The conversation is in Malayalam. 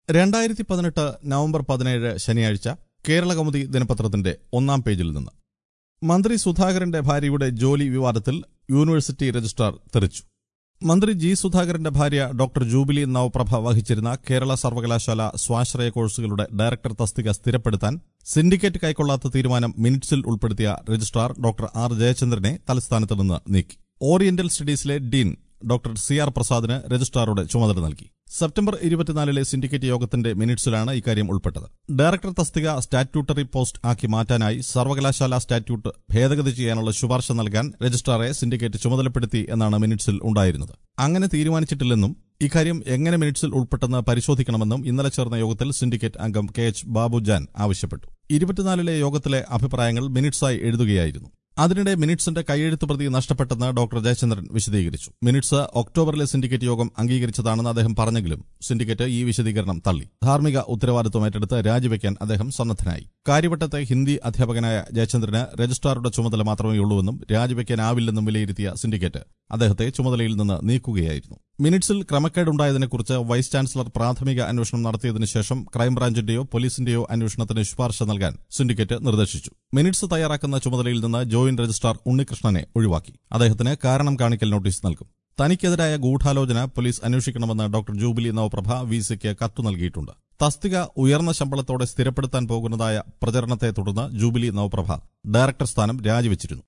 രണ്ടായിരത്തി പതിനെട്ട് നവംബർ പതിനേഴ് ശനിയാഴ്ച കേരള കൗമുദി ദിനപത്രത്തിന്റെ ഒന്നാം പേജിൽ നിന്ന് മന്ത്രി സുധാകരന്റെ ഭാര്യയുടെ ജോലി വിവാദത്തിൽ യൂണിവേഴ്സിറ്റി രജിസ്ട്രാർ തെറിച്ചു മന്ത്രി ജി സുധാകരന്റെ ഭാര്യ ഡോക്ടർ ജൂബിലി നവപ്രഭ വഹിച്ചിരുന്ന കേരള സർവകലാശാല സ്വാശ്രയ കോഴ്സുകളുടെ ഡയറക്ടർ തസ്തിക സ്ഥിരപ്പെടുത്താൻ സിൻഡിക്കേറ്റ് കൈക്കൊള്ളാത്ത തീരുമാനം മിനിറ്റ്സിൽ ഉൾപ്പെടുത്തിയ രജിസ്ട്രാർ ഡോക്ടർ ആർ ജയചന്ദ്രനെ തലസ്ഥാനത്ത് നിന്ന് നീക്കി ഓറിയന്റൽ സ്റ്റഡീസിലെ ഡീൻ ഡോക്ടർ സി ആർ പ്രസാദിന് രജിസ്ട്രാറുടെ ചുമതല നൽകി സെപ്റ്റംബർ ഇരുപത്തിനാലിലെ സിൻഡിക്കേറ്റ് യോഗത്തിന്റെ മിനിറ്റ്സിലാണ് ഇക്കാര്യം ഉൾപ്പെട്ടത് ഡയറക്ടർ തസ്തിക സ്റ്റാറ്റ്യൂട്ടറി പോസ്റ്റ് ആക്കി മാറ്റാനായി സർവകലാശാല സ്റ്റാറ്റ്യൂട്ട് ഭേദഗതി ചെയ്യാനുള്ള ശുപാർശ നൽകാൻ രജിസ്ട്രാറെ സിൻഡിക്കേറ്റ് ചുമതലപ്പെടുത്തി എന്നാണ് മിനിറ്റ്സിൽ ഉണ്ടായിരുന്നത് അങ്ങനെ തീരുമാനിച്ചിട്ടില്ലെന്നും ഇക്കാര്യം എങ്ങനെ മിനിറ്റ്സിൽ ഉൾപ്പെട്ടെന്ന് പരിശോധിക്കണമെന്നും ഇന്നലെ ചേർന്ന യോഗത്തിൽ സിൻഡിക്കേറ്റ് അംഗം കെ എച്ച് ബാബുജാൻ ആവശ്യപ്പെട്ടു ഇരുപത്തിനാലിലെ യോഗത്തിലെ അഭിപ്രായങ്ങൾ മിനിറ്റ്സായി എഴുതുകയായിരുന്നു അതിനിടെ മിനിറ്റ്സിന്റെ കൈയെഴുത്ത് പ്രതി നഷ്ടപ്പെട്ടെന്ന് ഡോക്ടർ ജയചന്ദ്രൻ വിശദീകരിച്ചു മിനിറ്റ്സ് ഒക്ടോബറിലെ സിൻഡിക്കേറ്റ് യോഗം അംഗീകരിച്ചതാണെന്ന് അദ്ദേഹം പറഞ്ഞെങ്കിലും സിൻഡിക്കേറ്റ് ഈ വിശദീകരണം തള്ളി ധാർമ്മിക ഉത്തരവാദിത്വം ഏറ്റെടുത്ത് രാജിവെക്കാൻ അദ്ദേഹം സന്നദ്ധനായി കാര്യവട്ടത്തെ ഹിന്ദി അധ്യാപകനായ ജയചന്ദ്രന് രജിസ്ട്രാറുടെ ചുമതല മാത്രമേയുള്ളൂവെന്നും രാജിവെക്കാനാവില്ലെന്നും വിലയിരുത്തിയ സിൻഡിക്കേറ്റ് അദ്ദേഹത്തെ ചുമതലയിൽ നിന്ന് നീക്കുകയായിരുന്നു മിനിറ്റ്സിൽ ക്രമക്കേടുണ്ടായതിനെക്കുറിച്ച് വൈസ് ചാൻസലർ പ്രാഥമിക അന്വേഷണം നടത്തിയതിനു ശേഷം ക്രൈംബ്രാഞ്ചിന്റെയോ പോലീസിന്റെയോ അന്വേഷണത്തിന് ശുപാർശ നൽകാൻ സിൻഡിക്കേറ്റ് നിർദ്ദേശിച്ചു മിനിറ്റ്സ് തയ്യാറാക്കുന്ന ചുമതലയിൽ നിന്ന് ജോയിന്റ് രജിസ്ട്രാർ ഉണ്ണികൃഷ്ണനെ ഒഴിവാക്കി അദ്ദേഹത്തിന് കാരണം കാണിക്കൽ നോട്ടീസ് നൽകും തനിക്കെതിരായ ഗൂഢാലോചന പോലീസ് അന്വേഷിക്കണമെന്ന് ഡോക്ടർ ജൂബിലി നവപ്രഭ വിസിക്ക് കത്തു നൽകിയിട്ടുണ്ട് തസ്തിക ഉയർന്ന ശമ്പളത്തോടെ സ്ഥിരപ്പെടുത്താൻ പോകുന്നതായ പ്രചരണത്തെ തുടർന്ന് ജൂബിലി നവപ്രഭ ഡയറക്ടർ സ്ഥാനം രാജിവെച്ചിരുന്നു